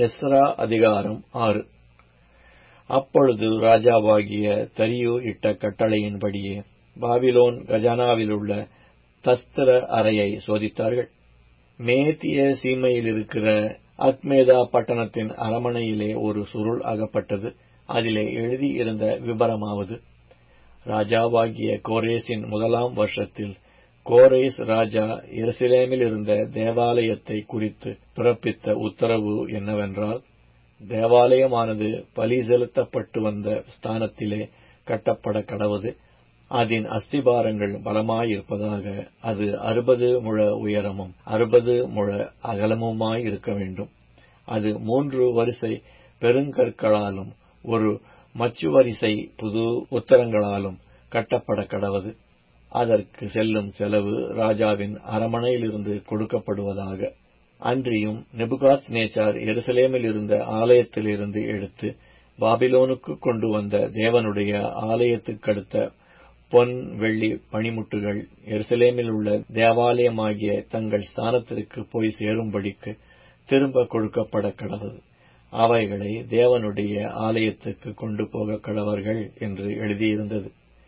Ezra அதிகாரம் ஆறு அப்பொழுது ராஜாவாகிய தரியு இட்ட கட்டளையின்படியே பாபிலோன் கஜானாவிலுள்ள தஸ்திர அறையை சோதித்தார்கள் மேத்திய சீமையில் இருக்கிற அக்மேதா பட்டணத்தின் அரமனையிலே ஒரு சுருள் அகப்பட்டது அதிலே எழுதியிருந்த விபரமாவது ராஜாவாகிய கோரேசின் முதலாம் வருஷத்தில் கோரேஸ் ராஜா எருசலேமில் இருந்த தேவாலயத்தை குறித்து பிறப்பித்த உத்தரவு என்னவென்றால் தேவாலயமானது பலி செலுத்தப்பட்டு வந்த ஸ்தானத்திலே கட்டப்பட கடவது அதன் அஸ்திபாரங்கள் பலமாயிருப்பதாக அது அறுபது முழ உயரமும் அறுபது முழ அகலமுமாயிருக்க வேண்டும் அது மூன்று வரிசை பெருங்கற்களாலும் ஒரு மச்சு வரிசை புது உத்தரங்களாலும் கட்டப்பட கடவது அதற்கு செல்லும் செலவு ராஜாவின் அரமனையிலிருந்து கொடுக்கப்படுவதாக அன்றியும் நெபுகாத் நேச்சார் எருசலேமில் இருந்த ஆலயத்திலிருந்து எடுத்து பாபிலோனுக்கு கொண்டு வந்த தேவனுடைய ஆலயத்துக்கடுத்த பொன் வெள்ளி பணிமுட்டுகள் எருசலேமில் உள்ள தேவாலயமாகிய தங்கள் ஸ்தானத்திற்கு போய் சேரும்படிக்கு திரும்ப கொடுக்கப்பட கடவது அவைகளை தேவனுடைய ஆலயத்துக்கு கொண்டு போக கடவர்கள் என்று எழுதியிருந்தது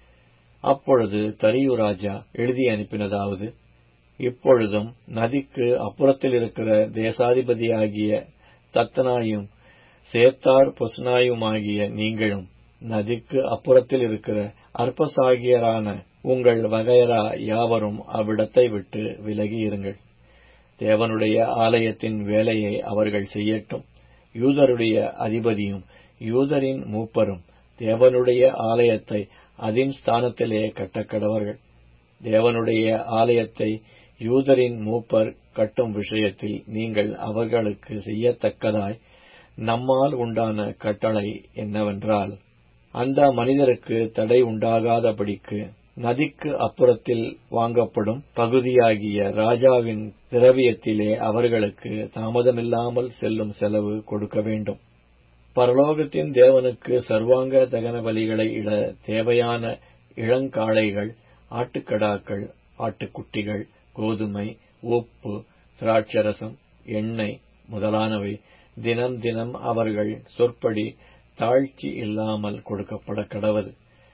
அப்பொழுது தரியு ராஜா எழுதி அனுப்பினதாவது இப்பொழுதும் நதிக்கு அப்புறத்தில் இருக்கிற தேசாதிபதியாகிய தத்தனாயும் சேத்தார் பொஸ்னாயுமாகிய நீங்களும் நதிக்கு அப்புறத்தில் இருக்கிற அற்பசாகியரான உங்கள் வகையரா யாவரும் அவ்விடத்தை விட்டு விலகி இருங்கள் தேவனுடைய ஆலயத்தின் வேலையை அவர்கள் செய்யட்டும் யூதருடைய அதிபதியும் யூதரின் மூப்பரும் தேவனுடைய ஆலயத்தை அதின் ஸ்தானத்திலே கட்டக்கடவர்கள் தேவனுடைய ஆலயத்தை யூதரின் மூப்பர் கட்டும் விஷயத்தில் நீங்கள் அவர்களுக்கு செய்யத்தக்கதாய் நம்மால் உண்டான கட்டளை என்னவென்றால் அந்த மனிதருக்கு தடை உண்டாகாதபடிக்கு நதிக்கு அப்புறத்தில் வாங்கப்படும் பகுதியாகிய ராஜாவின் திரவியத்திலே அவர்களுக்கு தாமதமில்லாமல் செல்லும் செலவு கொடுக்க வேண்டும் பரலோகத்தின் தேவனுக்கு சர்வாங்க தகன பலிகளை இட தேவையான இளங்காளைகள் ஆட்டுக்கடாக்கள் ஆட்டுக்குட்டிகள் கோதுமை உப்பு திராட்சரசம் எண்ணெய் முதலானவை தினம் தினம் அவர்கள் சொற்படி தாழ்ச்சி இல்லாமல் கொடுக்கப்பட கடவது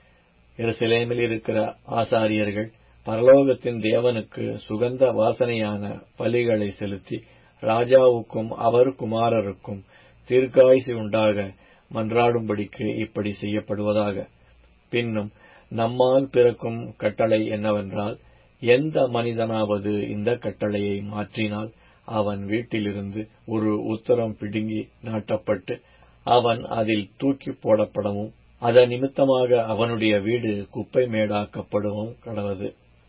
எருசலேமில் இருக்கிற ஆசாரியர்கள் பரலோகத்தின் தேவனுக்கு சுகந்த வாசனையான பலிகளை செலுத்தி ராஜாவுக்கும் அவர் குமாரருக்கும் தீர்க்காயுசு உண்டாக மன்றாடும்படிக்கு இப்படி செய்யப்படுவதாக பின்னும் நம்மால் பிறக்கும் கட்டளை என்னவென்றால் எந்த மனிதனாவது இந்த கட்டளையை மாற்றினால் அவன் வீட்டிலிருந்து ஒரு உத்தரம் பிடுங்கி நாட்டப்பட்டு அவன் அதில் தூக்கி போடப்படவும் அதன் நிமித்தமாக அவனுடைய வீடு குப்பை மேடாக்கப்படவும் கடவது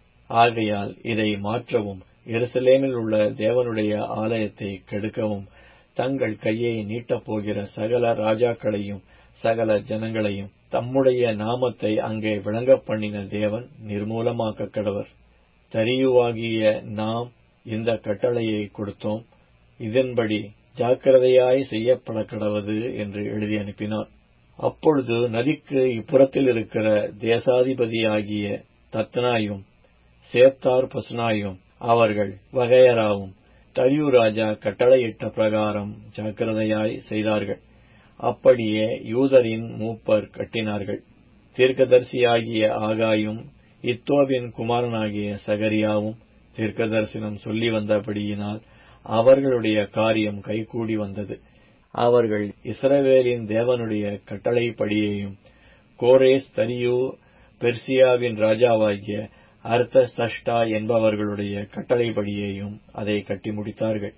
ஆகையால் இதை மாற்றவும் எருசலேமில் உள்ள தேவனுடைய ஆலயத்தை கெடுக்கவும் தங்கள் கையை நீட்டப் போகிற சகல ராஜாக்களையும் சகல ஜனங்களையும் தம்முடைய நாமத்தை அங்கே விளங்க பண்ணின தேவன் நிர்மூலமாக்க கடவர் தரியுவாகிய நாம் இந்த கட்டளையை கொடுத்தோம் இதன்படி ஜாக்கிரதையாய் செய்யப்பட கடவது என்று எழுதி அனுப்பினார் அப்பொழுது நதிக்கு இப்புறத்தில் இருக்கிற தேசாதிபதியாகிய தத்னாயும் சேத்தார் பசுனாயும் அவர்கள் வகையராவும் தரியு ராஜா கட்டளையிட்ட பிரகாரம் ஜாக்கிரதையாய் செய்தார்கள் அப்படியே யூதரின் மூப்பர் கட்டினார்கள் தீர்க்கதரிசியாகிய ஆகாயும் இத்தோவின் குமாரனாகிய சகரியாவும் தீர்க்கதரிசனம் சொல்லி வந்தபடியினால் அவர்களுடைய காரியம் கைகூடி வந்தது அவர்கள் இஸ்ரவேலின் தேவனுடைய கட்டளைப்படியையும் கோரேஸ் தரியு பெர்சியாவின் ராஜாவாகிய அர்த்த சஷ்டா என்பவர்களுடைய கட்டளைப்படியையும் அதை கட்டி முடித்தார்கள்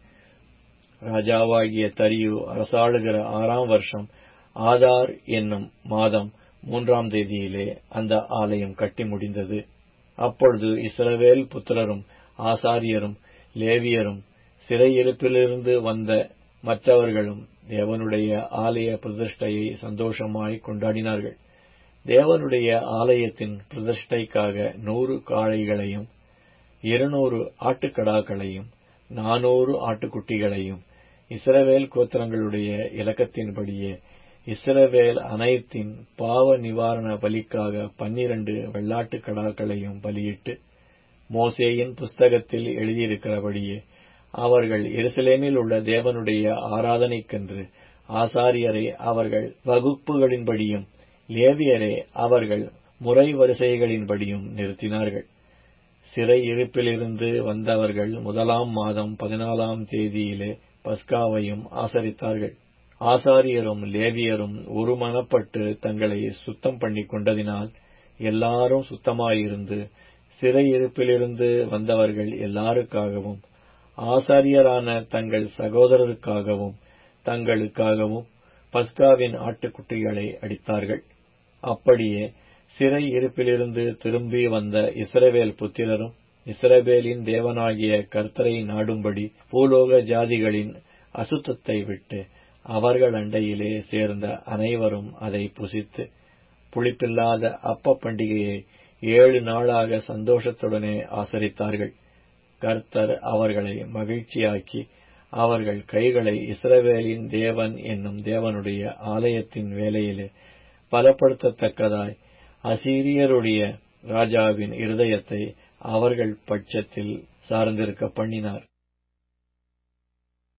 ராஜாவாகிய தரியு அரசாளுகிற ஆறாம் வருஷம் ஆதார் என்னும் மாதம் மூன்றாம் தேதியிலே அந்த ஆலயம் கட்டி முடிந்தது அப்பொழுது இஸ்ரவேல் புத்திரரும் ஆசாரியரும் லேவியரும் சிறையிருப்பிலிருந்து வந்த மற்றவர்களும் தேவனுடைய ஆலய பிரதிஷ்டையை சந்தோஷமாய் கொண்டாடினார்கள் தேவனுடைய ஆலயத்தின் பிரதிஷ்டைக்காக நூறு காளைகளையும் இருநூறு ஆட்டுக்கடாக்களையும் நானூறு ஆட்டுக்குட்டிகளையும் இஸ்ரவேல் கோத்திரங்களுடைய இலக்கத்தின்படியே இஸ்ரவேல் அனைத்தின் பாவ நிவாரண பலிக்காக பன்னிரண்டு வெள்ளாட்டுக் கடாக்களையும் பலியிட்டு மோசேயின் புஸ்தகத்தில் எழுதியிருக்கிறபடியே அவர்கள் எருசலேமில் உள்ள தேவனுடைய ஆராதனைக்கென்று ஆசாரியரை அவர்கள் வகுப்புகளின்படியும் லேவியரை அவர்கள் முறை வரிசைகளின்படியும் நிறுத்தினார்கள் சிறை இருப்பிலிருந்து வந்தவர்கள் முதலாம் மாதம் பதினாலாம் தேதியிலே பஸ்காவையும் ஆசரித்தார்கள் ஆசாரியரும் லேவியரும் ஒருமனப்பட்டு தங்களை சுத்தம் பண்ணிக் கொண்டதினால் எல்லாரும் சுத்தமாயிருந்து சிறை இருப்பிலிருந்து வந்தவர்கள் எல்லாருக்காகவும் ஆசாரியரான தங்கள் சகோதரருக்காகவும் தங்களுக்காகவும் பஸ்காவின் ஆட்டுக்குட்டிகளை அடித்தார்கள் அப்படியே சிறை இருப்பிலிருந்து திரும்பி வந்த இஸ்ரவேல் புத்திரரும் இஸ்ரவேலின் தேவனாகிய கர்த்தரை நாடும்படி பூலோக ஜாதிகளின் அசுத்தத்தை விட்டு அவர்கள் அண்டையிலே சேர்ந்த அனைவரும் அதை புசித்து புளிப்பில்லாத அப்ப பண்டிகையை ஏழு நாளாக சந்தோஷத்துடனே ஆசரித்தார்கள் கர்த்தர் அவர்களை மகிழ்ச்சியாக்கி அவர்கள் கைகளை இஸ்ரவேலின் தேவன் என்னும் தேவனுடைய ஆலயத்தின் வேலையிலே பலப்படுத்தத்தக்கதாய் அசீரியருடைய ராஜாவின் இருதயத்தை அவர்கள் பட்சத்தில் சார்ந்திருக்க பண்ணினார்